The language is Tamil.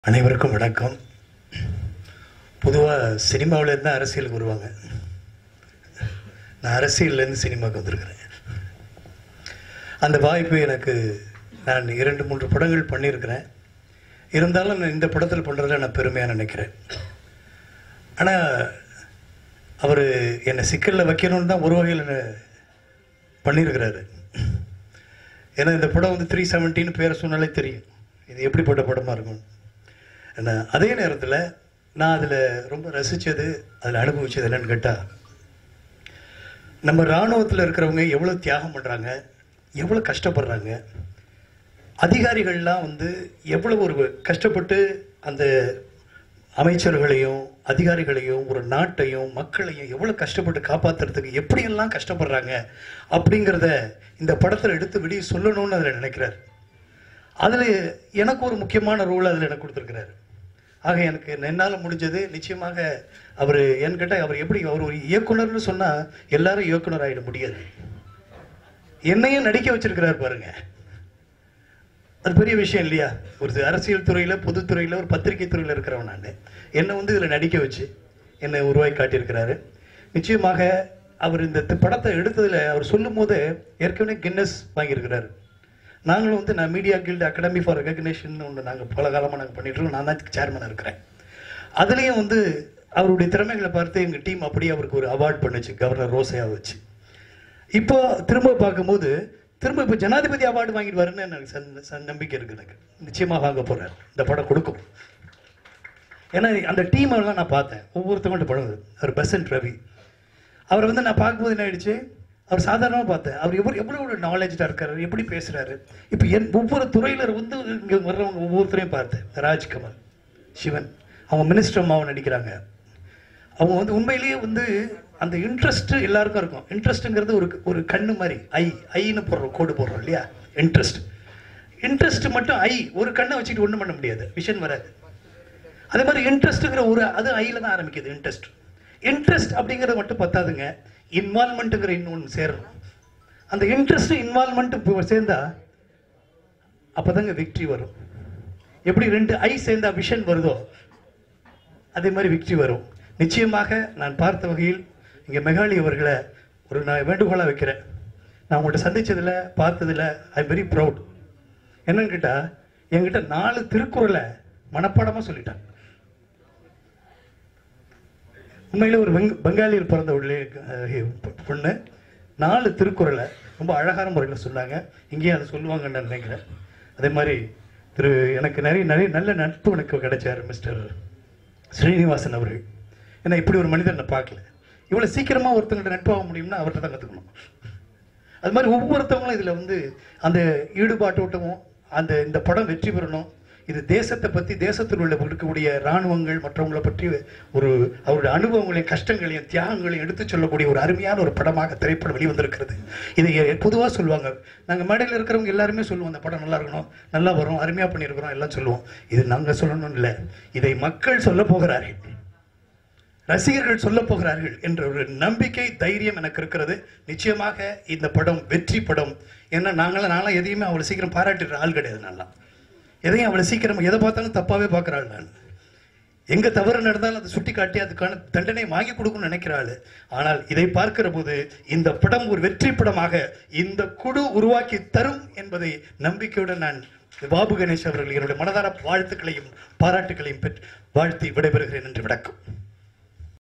அனைவருக்கும் வணக்கம் பொதுவாக சினிமாவில் இருந்து அரசியலுக்கு வருவாங்க நான் அரசியல்லேருந்து சினிமாவுக்கு வந்திருக்கிறேன் அந்த வாய்ப்பு எனக்கு நான் இரண்டு மூன்று படங்கள் பண்ணியிருக்கிறேன் இருந்தாலும் நான் இந்த படத்தில் பண்ணுறதுல நான் பெருமையாக நினைக்கிறேன் ஆனால் அவர் என்னை சிக்கலில் வைக்கணும்னு தான் ஒரு வகையில் என்னை பண்ணியிருக்கிறாரு ஏன்னா இந்த படம் வந்து த்ரீ செவன்ட்டின்னு பேரை சொன்னாலே தெரியும் இது எப்படிப்பட்ட படமாக இருக்கும் என்ன அதே நேரத்தில் நான் அதில் ரொம்ப ரசித்தது அதில் அனுபவிச்சது என்னன்னு கேட்டால் நம்ம இராணுவத்தில் இருக்கிறவங்க எவ்வளோ தியாகம் பண்ணுறாங்க எவ்வளோ கஷ்டப்படுறாங்க அதிகாரிகள்லாம் வந்து எவ்வளோ ஒரு கஷ்டப்பட்டு அந்த அமைச்சர்களையும் அதிகாரிகளையும் ஒரு நாட்டையும் மக்களையும் எவ்வளோ கஷ்டப்பட்டு காப்பாற்றுறதுக்கு எப்படியெல்லாம் கஷ்டப்படுறாங்க அப்படிங்கிறத இந்த படத்தில் எடுத்து வெளியே சொல்லணும்னு அதில் நினைக்கிறார் அதில் எனக்கு ஒரு முக்கியமான ரோல் அதில் எனக்கு கொடுத்துருக்கிறாரு ஆக எனக்கு என்னால் முடிஞ்சது நிச்சயமாக அவர் ஏன்னு கேட்டால் அவர் எப்படி அவர் ஒரு இயக்குனர்னு சொன்னால் எல்லாரும் இயக்குனர் ஆகிட முடியாது என்னையும் நடிக்க வச்சிருக்கிறார் பாருங்க அது பெரிய விஷயம் இல்லையா ஒரு அரசியல் துறையில் பொதுத்துறையில் ஒரு பத்திரிகை துறையில் இருக்கிறவன் நான் என்னை வந்து இதில் நடிக்க வச்சு என்னை உருவாக்கி காட்டியிருக்கிறாரு நிச்சயமாக அவர் இந்த தி- படத்தை எடுத்ததில் அவர் சொல்லும் போது ஏற்கனவே கின்னஸ் வாங்கியிருக்கிறாரு நாங்களும் வந்து நான் media guild academy for recognition ஒன்று நாங்கள் பல காலமாக நாங்கள் பண்ணிட்டு இருக்கோம் நான் தான் சேர்மனாக இருக்கிறேன் அதுலேயும் வந்து அவருடைய திறமைகளை பார்த்து எங்கள் டீம் அப்படியே அவருக்கு ஒரு அவார்ட் பண்ணுச்சு கவர்னர் ரோசையா வச்சு இப்போ திரும்ப பார்க்கும்போது திரும்ப இப்போ ஜனாதிபதி அவார்டு வாங்கிடுவாருன்னு எனக்கு சந் சந் நம்பிக்கை இருக்கு எனக்கு நிச்சயமாக வாங்க போறாரு இந்த படம் கொடுக்கும் ஏன்னா அந்த டீம் எல்லாம் நான் பார்த்தேன் ஒவ்வொருத்தவங்கள்ட்ட படம் அவர் பெசன்ட் ரவி அவர் வந்து நான் பார்க்கும்போது என்ன ஆயிடுச்சு அவர் சாதாரணமாக பார்த்தேன் அவர் எவ்வளோ எவ்வளோ ஒரு நாலேஜாக இருக்காரு எப்படி பேசுறாரு இப்போ என் ஒவ்வொரு துறையில வந்து இங்கே வர்றவங்க ஒவ்வொருத்தரையும் பார்த்தேன் ராஜ்கமல் சிவன் அவங்க மினிஸ்டர் அம்மாவும் நடிக்கிறாங்க அவங்க வந்து உண்மையிலேயே வந்து அந்த இன்ட்ரெஸ்ட் எல்லாருக்கும் இருக்கும் இன்ட்ரெஸ்ட்டுங்கிறது ஒரு ஒரு கண்ணு மாதிரி ஐ ஐன்னு போடுறோம் கோடு போடுறோம் இல்லையா இன்ட்ரெஸ்ட் இன்ட்ரெஸ்ட் மட்டும் ஐ ஒரு கண்ணை வச்சுட்டு ஒன்றும் பண்ண முடியாது விஷன் வராது அதே மாதிரி இன்ட்ரெஸ்ட்டுங்கிற ஒரு அது ஐயில் தான் ஆரம்பிக்குது இன்ட்ரெஸ்ட் இன்ட்ரெஸ்ட் அப்படிங்கிறது மட்டும் பத்தாதுங்க இன்வால்மெண்ட்டுங்கிற இன்னொன்று சேரணும் அந்த இன்ட்ரெஸ்ட் இன்வால்மெண்ட் சேர்ந்தா அப்போதாங்க விக்ட்ரி வரும் எப்படி ரெண்டு ஐ சேர்ந்தா விஷன் வருதோ அதே மாதிரி விக்ட்ரி வரும் நிச்சயமாக நான் பார்த்த வகையில் இங்கே மெகாலி அவர்களை ஒரு நான் வேண்டுகோளாக வைக்கிறேன் நான் உங்கள்கிட்ட சந்திச்சதில் பார்த்ததில் ஐ வெரி ப்ரௌட் என்னன்னு கேட்டால் என்கிட்ட நாலு திருக்குறளை மனப்பாடமாக சொல்லிட்டாங்க உண்மையிலே ஒரு வெங் பெங்காலியில் பிறந்த உள்ளே அஹ், பொண்ணு நாலு திருக்குறளை ரொம்ப அழகான முறையில் சொன்னாங்க இங்கேயும் அதை சொல்லுவாங்கன்னு நான் நினைக்கிறேன் அதே மாதிரி திரு எனக்கு நிறைய நிறைய நல்ல நட்பு எனக்கு கிடைச்சார் மிஸ்டர் ஸ்ரீனிவாசன் அவர்கள் ஏன்னா இப்படி ஒரு மனிதர் நான் பார்க்கல இவ்வளோ சீக்கிரமாக ஒருத்தங்கிட்ட நட்பாக முடியும்னா அவர்கிட்ட தான் கற்றுக்கணும் அது மாதிரி ஒவ்வொருத்தவங்களும் இதில் வந்து அந்த ஈடுபாட்டோட்டமும் அந்த இந்த படம் வெற்றி பெறணும் இது தேசத்தை பற்றி தேசத்தில் உள்ள இருக்கக்கூடிய இராணுவங்கள் மற்றவங்களை பற்றி ஒரு அவருடைய அனுபவங்களையும் கஷ்டங்களையும் தியாகங்களையும் எடுத்துச் சொல்லக்கூடிய ஒரு அருமையான ஒரு படமாக திரைப்படம் வெளிவந்திருக்கிறது இதை பொதுவாக சொல்லுவாங்க நாங்கள் மேடையில் இருக்கிறவங்க எல்லாருமே சொல்லுவோம் அந்த படம் நல்லா இருக்கணும் நல்லா வரும் அருமையாக பண்ணியிருக்கிறோம் எல்லாம் சொல்லுவோம் இது நாங்கள் சொல்லணும் இல்லை இதை மக்கள் சொல்ல போகிறார்கள் ரசிகர்கள் சொல்ல போகிறார்கள் என்ற ஒரு நம்பிக்கை தைரியம் எனக்கு இருக்கிறது நிச்சயமாக இந்த படம் வெற்றி படம் ஏன்னா நாங்களாம் நான்லாம் எதையுமே அவ்வளோ சீக்கிரம் பாராட்டுற ஆள் கிடையாது நான்லாம் எதையும் அவ்வளோ சீக்கிரம் எதை பார்த்தாலும் தப்பாகவே பார்க்குற ஆள் நான் எங்க தவறு நடந்தாலும் அதை சுட்டி காட்டி அதுக்கான தண்டனை வாங்கி கொடுக்கணும்னு நினைக்கிற ஆளு ஆனால் இதை பார்க்கிற போது இந்த படம் ஒரு வெற்றி படமாக இந்த குழு உருவாக்கி தரும் என்பதை நம்பிக்கையுடன் நான் பாபு கணேஷ் அவர்கள் என்னுடைய மனதார வாழ்த்துக்களையும் பாராட்டுகளையும் பெற்று வாழ்த்தி விடைபெறுகிறேன் என்று விளக்கம்